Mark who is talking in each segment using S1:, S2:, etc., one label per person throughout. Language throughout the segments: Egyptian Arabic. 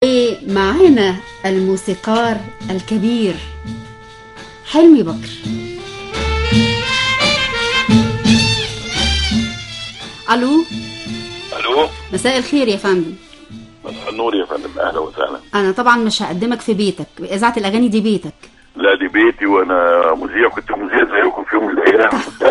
S1: معانا الموسيقار الكبير حلمي بكر الو
S2: الو
S1: مساء الخير يا فندم
S2: مساء النور يا فندم اهلا وسهلا
S1: انا طبعا مش هقدمك في بيتك اذاعه الاغاني دي بيتك
S2: لا دي بيتي وانا مذيع كنت مذيع زيكم في يوم من الايام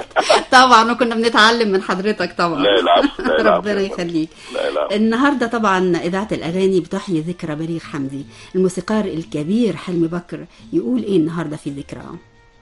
S1: طبعا وكنا بنتعلم من حضرتك طبعا
S2: لا العفو لا العفو
S1: ربنا يخليك
S2: لا العفو
S1: النهارده طبعا اذاعه الاغاني بتحيي ذكرى بليغ حمدي الموسيقار الكبير حلمي بكر يقول ايه النهارده في ذكراه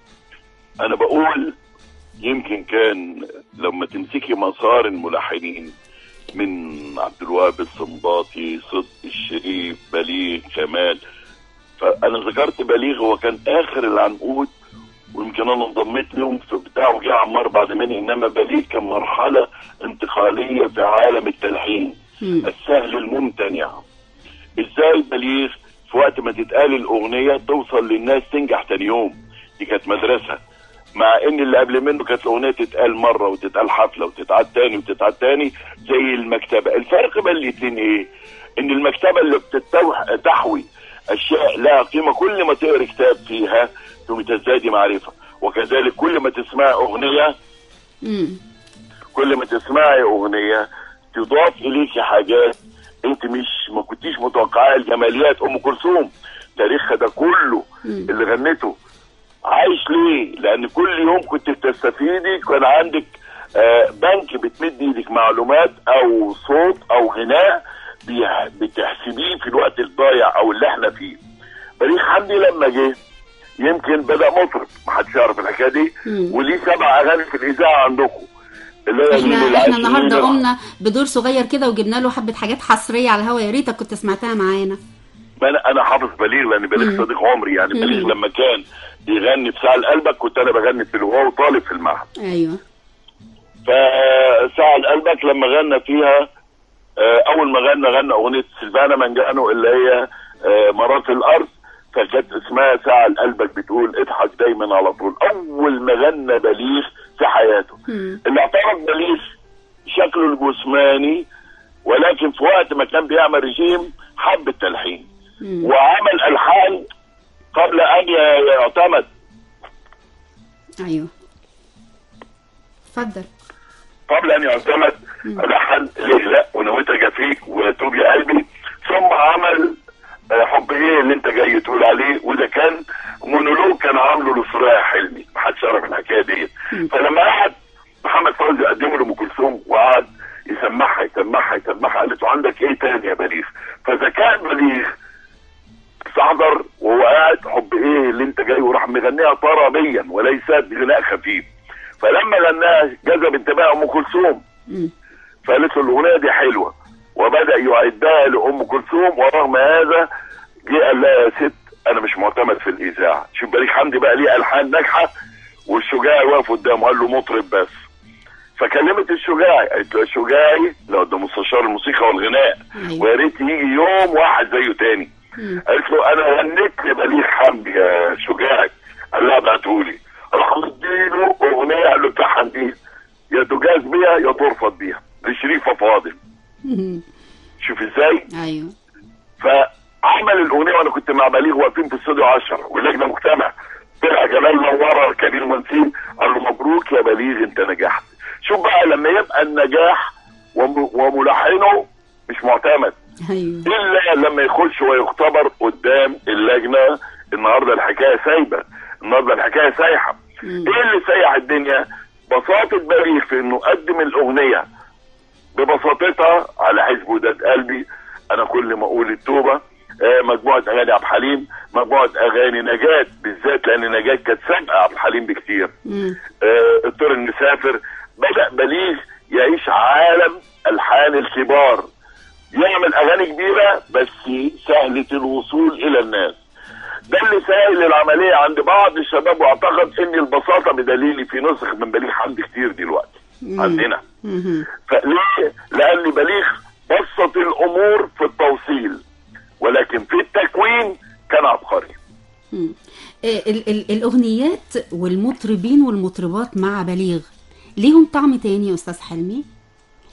S2: انا بقول يمكن كان لما تمسكي مسار الملحنين من عبد الوهاب الصنباطي صدق الشريف بليغ كمال فانا ذكرت بليغ هو كان اخر العنقود ويمكن انا انضميت لهم في بتاع وجه عمار بعد مني انما بليغ كان مرحله انتقاليه في عالم التلحين
S1: مم.
S2: السهل الممتنع ازاي بليغ في وقت ما تتقال الاغنيه توصل للناس تنجح تاني يوم دي كانت مدرسه مع ان اللي قبل منه كانت الاغنيه تتقال مره وتتقال حفله وتتعاد تاني وتتعاد تاني زي المكتبه الفرق بين الاتنين ايه ان المكتبه اللي بتتوح تحوي اشياء لها قيمه كل ما تقرا كتاب فيها ثم تزدادي معرفه وكذلك كل ما تسمع اغنيه
S1: مم.
S2: كل ما تسمعي اغنيه تضاف اليكي حاجات انت مش ما كنتيش متوقعاها الجماليات ام كلثوم تاريخها ده كله
S1: مم.
S2: اللي غنته عايش ليه؟ لان كل يوم كنت بتستفيدي كان عندك آه، بنك بتمد ايدك معلومات او صوت او غناء بيح- بتحسبيه في الوقت الضايع او اللي احنا فيه. بليغ حمدي لما جه يمكن بدا مطرب محدش يعرف الحكايه دي
S1: مم.
S2: وليه سبع اغاني في الاذاعه عندكم اللي هي
S1: احنا
S2: ليل
S1: احنا
S2: العاشرين
S1: النهارده
S2: الع-
S1: قمنا بدور صغير كده وجبنا له حبه حاجات حصريه على الهوا يا ريتك كنت سمعتها معانا
S2: ما انا انا حافظ بليغ لان بليغ
S1: مم.
S2: صديق عمري يعني
S1: مم.
S2: بليغ لما كان يغني في ساعه قلبك كنت انا بغني في الهواء وطالب في المعهد
S1: ايوه
S2: فساعة قلبك لما غنى فيها آه، اول ما غنى غنى اغنيه سلفانا منجانو اللي هي آه، مرات الارض فكانت اسمها ساعة قلبك بتقول اضحك دايما على طول اول ما غنى بليغ في حياته
S1: مم.
S2: اللي اعترض بليغ شكله الجسماني ولكن في وقت ما كان بيعمل رجيم حب التلحين
S1: مم.
S2: وعمل الحان قبل ان ي- يعتمد
S1: ايوه اتفضل
S2: قبل ان يعتمد لحن ليه لا ونويت جفيك وتوب يا قلبي ثم عمل آه، حب ايه اللي انت جاي تقول عليه وده كان مونولوج كان عامله لسرايا حلمي محدش يعرف الحكايه دي فلما قعد محمد فوزي قدمه لام كلثوم وقعد يسمعها يسمعها يسمعها قالت له عندك ايه تاني يا بليغ فذكاء بليغ استحضر وهو قاعد حب ايه اللي انت جاي وراح مغنيها طربيا وليس بغناء خفيف فلما غناها جذب انتباه ام كلثوم
S1: مم.
S2: فقالت له الاغنيه دي حلوه وبدا يعدها لام كلثوم ورغم هذا جه قال لها يا ست انا مش معتمد في الاذاعه شوف بليغ حمدي بقى ليه الحان ناجحه والشجاعي واقف قدامه قال له مطرب بس فكلمت الشجاعي قالت له الشجاعي لو ده مستشار الموسيقى والغناء
S1: أيوة.
S2: ويا ريت يجي يوم واحد زيه تاني
S1: مم.
S2: قالت له انا غنيت لبليغ حمدي يا شجاعي قال لها ابعتهولي راح مديله اغنيه قال له بتاعها دي يا تجاز بيها يا ترفض بيها لشريفه فاضل
S1: مم.
S2: شوف ازاي
S1: ايوه
S2: فعمل الاغنيه وانا كنت مع بليغ واقفين في استوديو 10 واللجنه مجتمع طلع جمال نوره كبير منسين قال له مبروك يا بليغ انت نجحت شوف بقى لما يبقى النجاح وم- وملحنه مش معتمد
S1: ايوه
S2: الا لما يخش ويختبر قدام اللجنه النهارده الحكايه سايبه النهارده الحكايه سايحه
S1: مم.
S2: ايه اللي سايح الدنيا بساطه بليغ في انه قدم الاغنيه ببساطتها على حزب وداد قلبي انا كل ما اقول التوبه آه، مجموعه اغاني عبد الحليم مجموعه اغاني نجاة بالذات لان نجاة كانت سابقه عبد الحليم بكتير
S1: مم.
S2: آه، الطير المسافر بدا بليغ يعيش عالم الحان الكبار يعمل اغاني كبيره بس سهله الوصول الى الناس ده اللي سهل العمليه عند بعض الشباب واعتقد ان البساطه بدليل في نسخ من بليغ حمدي كتير دلوقتي
S1: مم.
S2: عندنا
S1: مم.
S2: فليه؟ لان بليغ بسط الامور في التوصيل ولكن في التكوين كان عبقري
S1: مم. إيه ال- ال- الاغنيات والمطربين والمطربات مع بليغ ليهم طعم تاني يا استاذ حلمي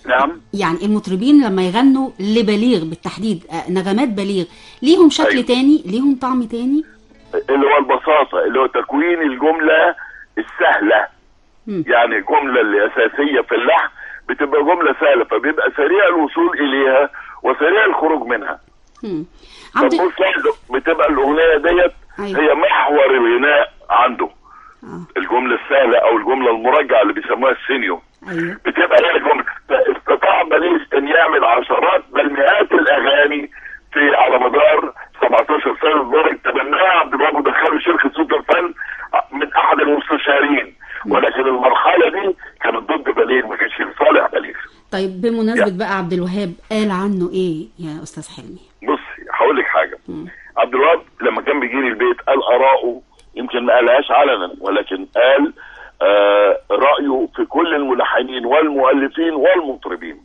S2: نعم
S1: يعني المطربين لما يغنوا لبليغ بالتحديد آه، نغمات بليغ ليهم شكل
S2: أيوة.
S1: تاني ليهم طعم تاني
S2: اللي هو البساطة اللي هو تكوين الجملة السهلة
S1: مم.
S2: يعني الجملة اللي أساسية في اللحن بتبقى جملة سهلة فبيبقى سريع الوصول إليها وسريع الخروج منها
S1: مم.
S2: طب
S1: عبد
S2: بص لاحظ، بتبقى الأغنية ديت
S1: أيوة.
S2: هي محور الغناء عنده
S1: آه.
S2: الجملة السهلة أو الجملة المرجعة اللي بيسموها السينيو
S1: ايوه
S2: بتبقى هي الجملة فاستطاع بليغ أن يعمل عشرات بل مئات الأغاني في على مدار 17 سنة لدرجة تبناها عبد الوهاب ودخله شركة صوت الفن من أحد المستشارين ولكن المرحلة دي كانت ضد بليغ ما كانش في صالح بليغ
S1: طيب بمناسبة بقى عبد الوهاب قال عنه ايه يا استاذ حلمي
S2: بصي هقول لك حاجه عبد الوهاب لما كان بيجي لي البيت قال اراءه يمكن ما قالهاش علنا ولكن قال آه رايه في كل الملحنين والمؤلفين والمطربين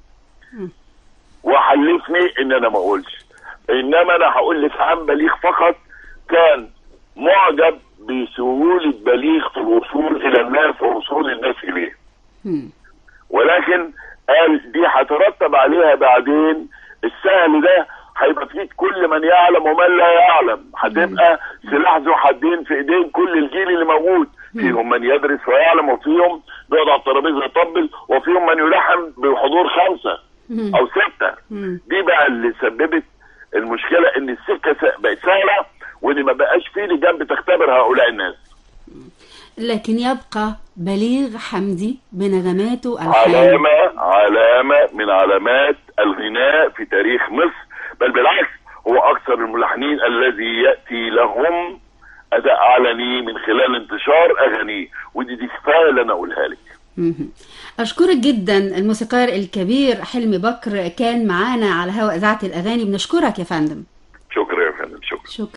S2: وحلفني ان انا ما اقولش انما انا هقول لك عن بليغ فقط كان معجب بسهوله بليغ في الوصول الى الناس ووصول الناس اليه
S1: مم.
S2: ولكن قال دي هترتب عليها بعدين السهل ده هيبقى في ايد كل من يعلم ومن لا يعلم هتبقى سلاح ذو حدين في ايدين كل الجيل اللي موجود فيهم من يدرس ويعلم وفيهم بيقعد على الترابيزه يطبل وفيهم من يلحن بحضور خمسه
S1: مم.
S2: او سته
S1: مم.
S2: دي بقى اللي سببت المشكله ان السكه س- بقت سهله وان ما بقاش في لجان بتختبر هؤلاء الناس
S1: لكن يبقى بليغ حمدي بنغماته الحان
S2: علامة علامة من علامات الغناء في تاريخ مصر بل بالعكس هو أكثر الملحنين الذي يأتي لهم أداء علني من خلال انتشار أغانيه ودي دي كفاية اللي أنا أقولها لك
S1: مهم. أشكرك جدا الموسيقار الكبير حلمي بكر كان معانا على هواء إذاعة الأغاني بنشكرك يا فندم
S2: شكرا يا فندم شكرا
S1: شكرا